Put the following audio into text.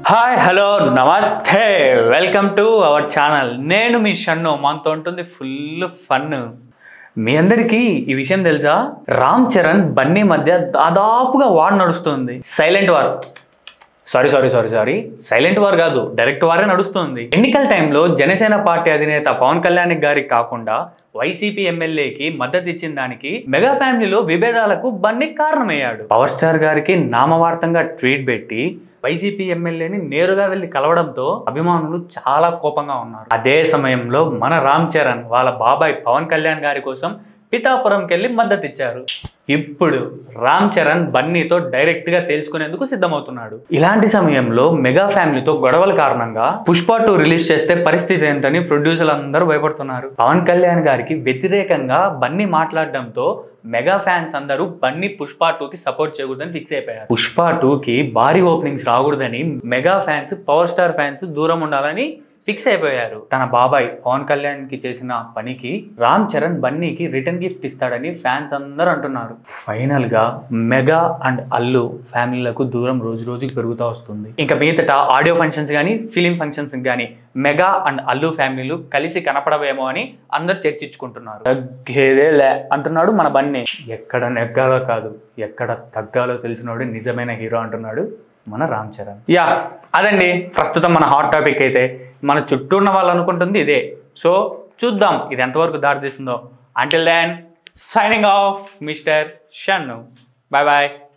hi hello నమస్తే welcome to our channel నేను మీ షన్ను మనతో ఉంటుంది ఫుల్ ఫన్ మీ అందరికీ ఈ విషయం తెలుసా రామ్ చరణ్ బన్నీ మధ్య దాదాపుగా వార్ నడుస్తుంది silent war sorry sorry sorry sorry silent war కాదు డైరెక్ట్ వారే నడుస్తుంది ఎన్నికల టైంలో జనసేన పార్టీ అధినేత పవన్ కళ్యాణ్ గారికి కాకుండా వైసీపీ ఎమ్మెల్యేకి మద్దతు ఇచ్చిన దానికి మెగా ఫ్యామిలీలో విభేదాలకు బన్నీ కారణమయ్యాడు పవర్ స్టార్ గారికి నామవార్థంగా ట్వీట్ పెట్టి వైసీపీ ఎమ్మెల్యేని నేరుగా వెళ్లి కలవడంతో అభిమానులు చాలా కోపంగా ఉన్నారు అదే సమయంలో మన రామ్ చరణ్ వాళ్ళ బాబాయ్ పవన్ కళ్యాణ్ గారి కోసం పితాపురంకి వెళ్ళి మద్దతు ఇచ్చారు ఇప్పుడు రామ్ చరణ్ బన్నీతో డైరెక్ట్ గా తేల్చుకునేందుకు సిద్ధమవుతున్నాడు ఇలాంటి సమయంలో మెగా ఫ్యామిలీతో గొడవల కారణంగా పుష్ప టూ రిలీజ్ చేస్తే పరిస్థితి ఏంటని ప్రొడ్యూసర్లు అందరూ భయపడుతున్నారు పవన్ కళ్యాణ్ గారికి వ్యతిరేకంగా బన్నీ మాట్లాడడంతో మెగా ఫ్యాన్స్ అందరూ బన్నీ పుష్ప టూ కి సపోర్ట్ చేయకూడదని ఫిక్స్ అయిపోయారు పుష్ప టూ కి భారీ ఓపెనింగ్స్ రాకూడదని mega fans power star fans దూరం ఉండాలని ఫిక్స్ అయిపోయారు తన బాబాయ్ పవన్ కళ్యాణ్ కి చేసిన పనికి రామ్ చరణ్ బన్నీకి రిటర్న్ గిఫ్ట్ ఇస్తాడని ఫ్యాన్స్ అందరూ అంటున్నారు ఫైనల్ గా మెగా అండ్ అల్లు ఫ్యామిలీలకు దూరం రోజు రోజుకి పెరుగుతూ వస్తుంది ఇంకా మీదట ఆడియో ఫంక్షన్స్ కానీ ఫిలిం ఫంక్షన్స్ కానీ మెగా అండ్ అల్లు ఫ్యామిలీలు కలిసి కనపడవేమో అని అందరు చర్చించుకుంటున్నారు తగ్గేదేలే అంటున్నాడు మన బన్నీ ఎక్కడ నెగ్గాలో కాదు ఎక్కడ తగ్గాలో తెలిసినోడు నిజమైన హీరో అంటున్నాడు మన రామ్ చరణ్ యా అదండి ప్రస్తుతం మన హాట్ టాపిక్ అయితే మన చుట్టూ ఉన్న వాళ్ళు అనుకుంటుంది ఇదే సో చూద్దాం ఇది ఎంతవరకు దారితీస్తుందో until then signing off mister Shannu bye bye